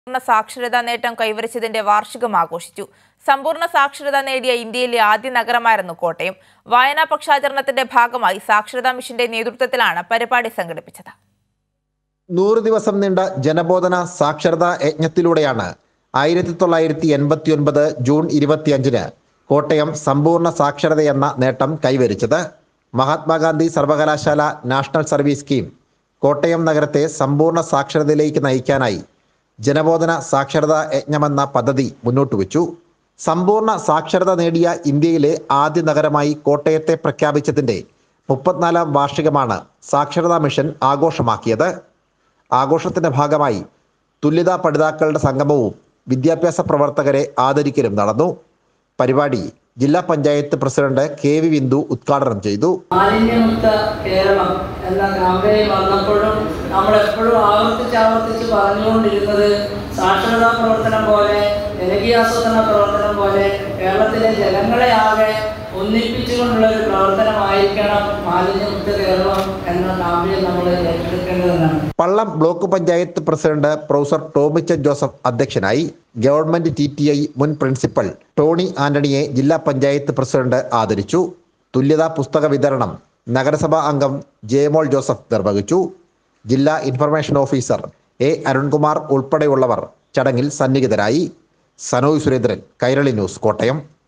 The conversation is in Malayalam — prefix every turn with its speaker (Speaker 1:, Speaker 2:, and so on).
Speaker 1: പൂർണ്ണ സാക്ഷരതാ നേട്ടം കൈവരിച്ചതിന്റെ വാർഷികം ആഘോഷിച്ചു സമ്പൂർണ്ണ സാക്ഷരത നേടിയ ഇന്ത്യയിലെ ആദ്യ നഗരമായിരുന്നു കോട്ടയം വായനാ പക്ഷാചരണത്തിന്റെ ഭാഗമായി സാക്ഷരതാ മിഷന്റെ നേതൃത്വത്തിലാണ് പരിപാടി സംഘടിപ്പിച്ചത്
Speaker 2: നൂറ് ദിവസം നീണ്ട ജനബോധന സാക്ഷരതാ യജ്ഞത്തിലൂടെയാണ് ആയിരത്തി തൊള്ളായിരത്തി എൺപത്തി ഒൻപത് ജൂൺ ഇരുപത്തിയഞ്ചിന് കോട്ടയം സമ്പൂർണ്ണ സാക്ഷരതയെന്ന നേട്ടം കൈവരിച്ചത് മഹാത്മാഗാന്ധി സർവകലാശാല നാഷണൽ സർവീസ് സ്കീം കോട്ടയം നഗരത്തെ സമ്പൂർണ്ണ സാക്ഷരതയിലേക്ക് നയിക്കാനായി ജനബോധന സാക്ഷരതാ യജ്ഞമെന്ന പദ്ധതി മുന്നോട്ട് വെച്ചു സമ്പൂർണ്ണ സാക്ഷരത നേടിയ ഇന്ത്യയിലെ ആദ്യ നഗരമായി കോട്ടയത്തെ പ്രഖ്യാപിച്ചതിന്റെ മുപ്പത്തിനാലാം വാർഷികമാണ് സാക്ഷരതാ മിഷൻ ആഘോഷമാക്കിയത് ആഘോഷത്തിന്റെ ഭാഗമായി തുല്യതാ പഠിതാക്കളുടെ സംഗമവും വിദ്യാഭ്യാസ പ്രവർത്തകരെ ആദരിക്കലും നടന്നു പരിപാടി ജില്ലാ panchayat president K V Bindu ഉദ്ഘാടനം ചെയ്തു
Speaker 3: മാലിന്യമുക്ത കേരളം എന്ന ക്യാമ്പയിൻ വന്നപ്പോഴും നമ്മൾ എപ്പോഴും ആവർത്തിച്ച് ആവർത്തിച്ച് പറഞ്ഞുകൊണ്ടിരുന്നത് സാക്ഷരതാ പ്രവർത്തനം പോലെ ജനകീയാസൂത്രണ പ്രവർത്തനം പോലെ കേരളത്തിലെ ജനങ്ങളെ ആകെ ഒന്നിപ്പിച്ചുകൊണ്ടുള്ള ഒരു പ്രവർത്തനമായിരിക്കണം മാലിന്യമുക്ത കേരളം എന്ന ക്യാമ്പയിൻ നമ്മൾ ഏറ്റെടുക്കേണ്ടതെന്നാണ്
Speaker 2: Pallam block panchayat president professor Tomichan Joseph അധ്യക്ഷനായി ഗവൺമെന്റ് ടി ടി ഐ മുൻ പ്രിൻസിപ്പൽ ടോണി ആന്റണിയെ ജില്ലാ പഞ്ചായത്ത് പ്രസിഡന്റ് ആദരിച്ചു തുല്യതാ പുസ്തക വിതരണം നഗരസഭാ അംഗം ജയമോൾ ജോസഫ് നിർവഹിച്ചു ജില്ലാ ഇൻഫർമേഷൻ ഓഫീസർ എ അരുൺകുമാർ ഉൾപ്പെടെയുള്ളവർ ചടങ്ങിൽ സന്നിഹിതരായി സനോയ് സുരേന്ദ്രൻ കൈരളി ന്യൂസ് കോട്ടയം